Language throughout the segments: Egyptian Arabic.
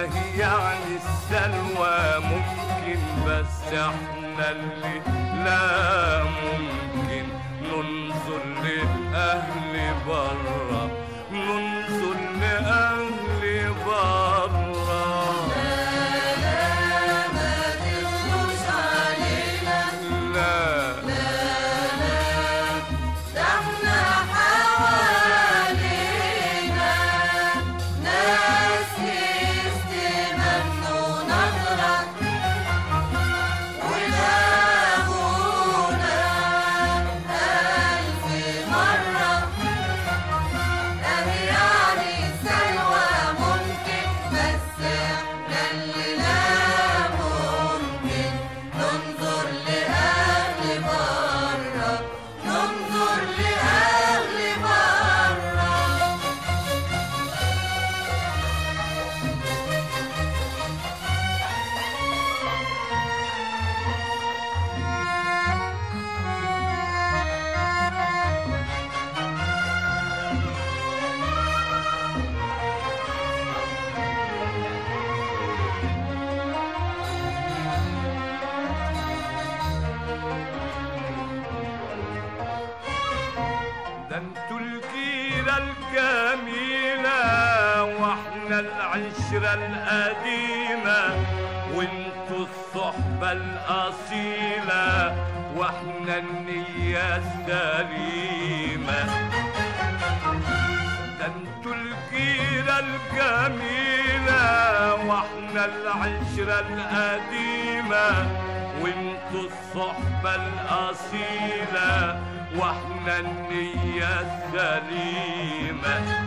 اهي يعني السلوى ممكن بس احنا اللي لا ممكن ننظر لأهل برا ننظر لأهل برا لا ننظر لأهل برا ننظر لأهل برا ده انتوا الجيرة الجميلة واحنا العشرة القديمة وانتوا الصحبة الأصيلة واحنا النية السليمة ده انتوا الجيرة الجميلة واحنا العشرة القديمة وانتوا الصحبة الأصيلة واحنا النية السليمة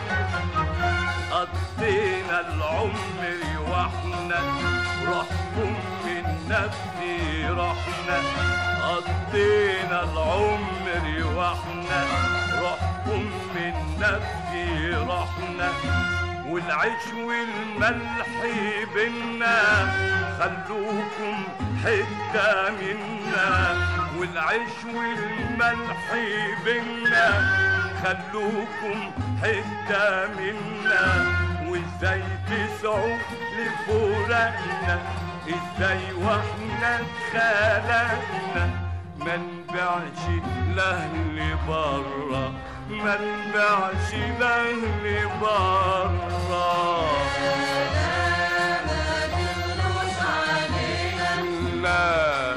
قضينا العمر واحنا روحكم من نفسي رحنا قضينا العمر واحنا روحكم من نفسي رحنا والعيش والملح بينا خلوكم حتة منا والعيش والملح بينا خلوكم حتة منا وازاي تسعوا لفراقنا ازاي واحنا اتخلقنا ما نبيعش لاهل برا ما نبيعش لاهل برا لا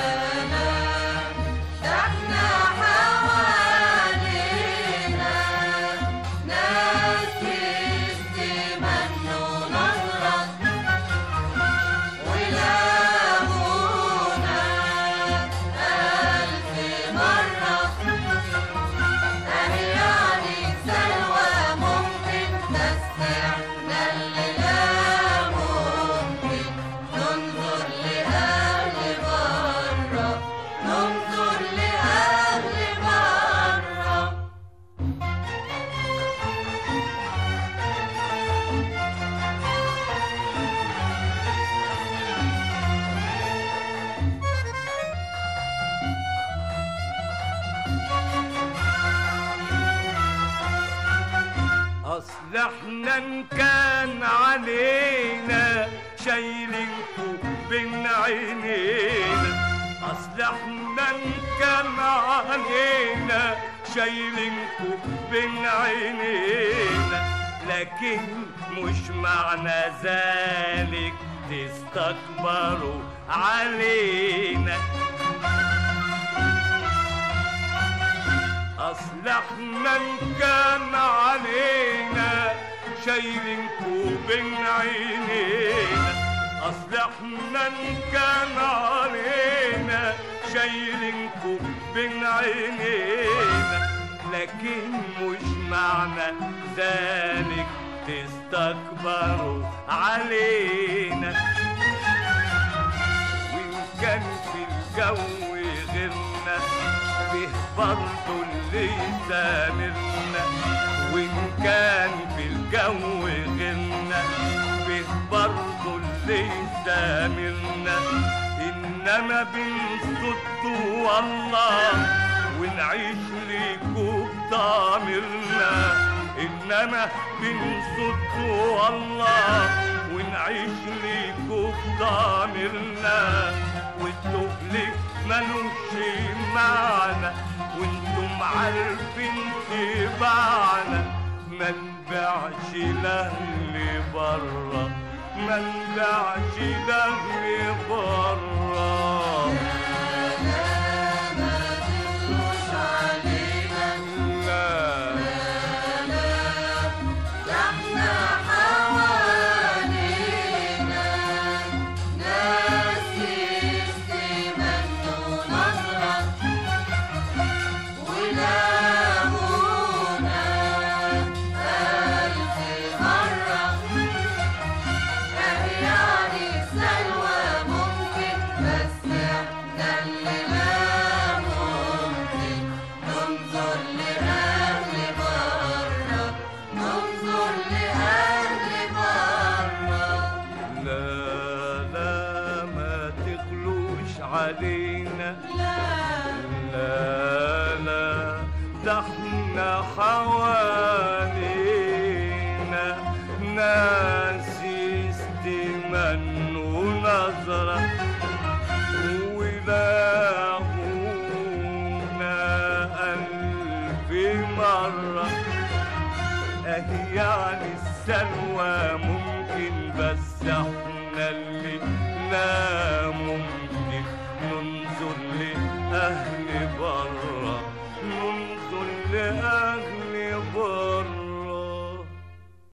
ننظر لأهل برا ننظر لأهل برا اصل احنا ان كان علينا شايلينكو بين عينينا اصل احنا ان كان علينا شايلينكو بين عينينا لكن مش معنى ذلك تستكبروا علينا اصل احنا ان كان علينا شايلينكو بين عينينا اصل احنا ان كان علينا شايلينكو بين عينينا لكن مش معنى ذلك تستكبروا علينا وإن كان في الجو غيرنا به برضه اللي يسامرنا وإن كان في الجو غيرنا به برضه اللي يسامرنا إنما بنصد والله ونعيش ليكوا بضميرنا إنما بنصد والله ونعيش ضامرنا والتهلك ملوش معنى وانتم عارفين طباعنا ما نبيعش لاهل برا ما نبيعش لاهل برا ما تغلوش علينا لا ده احنا حوالينا ناس يستمنوا نظرة ولامونا ألف مرة يعني السلوى ممكن بس احنا اللي لا ممكن ننظر لأهل برا ننظر لأهل برا لا لا ما تغلوش علينا لا لا لا ده احنا حوالينا ناس يستمنوا نظرة ولاهونا ألف مرة أهي يعني السلوى ممكن بس احنا اللي لا